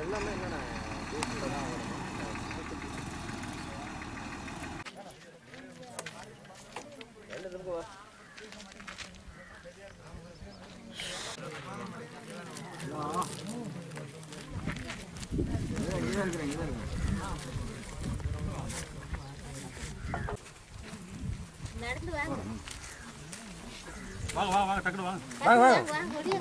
நடந்து வாங்க வாங்க வாங்க வாங்க டக்குனு வாங்க வாங்க வாங்க ஒடியா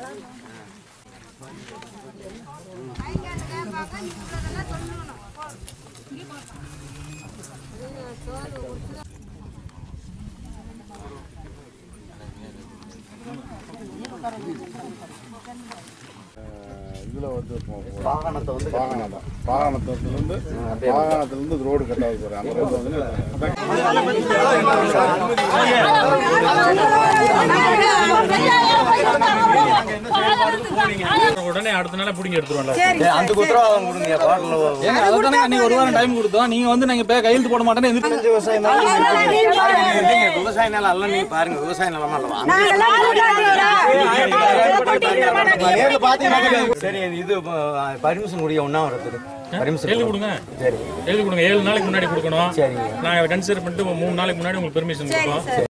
இதுல வந்து வாகனத்தை வந்து வாகனம் தான் வாகனத்திலிருந்து வாகனத்திலிருந்து ரோடு கட்டாது போறேன் அந்த ரோடு வந்து உடனே அடுத்த நாளே பிடிங்க எடுத்துருவாங்க அந்த உத்தரவாதம் கொடுங்க பாட்டில் ஏங்க அதுதானே அன்னைக்கு ஒரு வாரம் டைம் கொடுத்தோம் நீங்க வந்து நாங்க இப்ப கையெழுத்து போட மாட்டேன்னு எதிர்த்து விவசாய நிலம் விவசாய நிலம் அல்ல நீங்க பாருங்க விவசாய நிலம் அல்லவா நேர்ல பாத்தீங்கன்னா சரி இது பர்மிஷன் முடிய ஒன்னா வரதுக்கு பர்மிஷன் எழுதி கொடுங்க சரி எழுதி கொடுங்க ஏழு நாளைக்கு முன்னாடி கொடுக்கணும் சரிங்க நாங்கள் கன்சிடர் பண்ணிட்டு மூணு நாளைக்கு முன்னாடி உங்களுக்கு பெர்மிஷன் கொடுப்போம்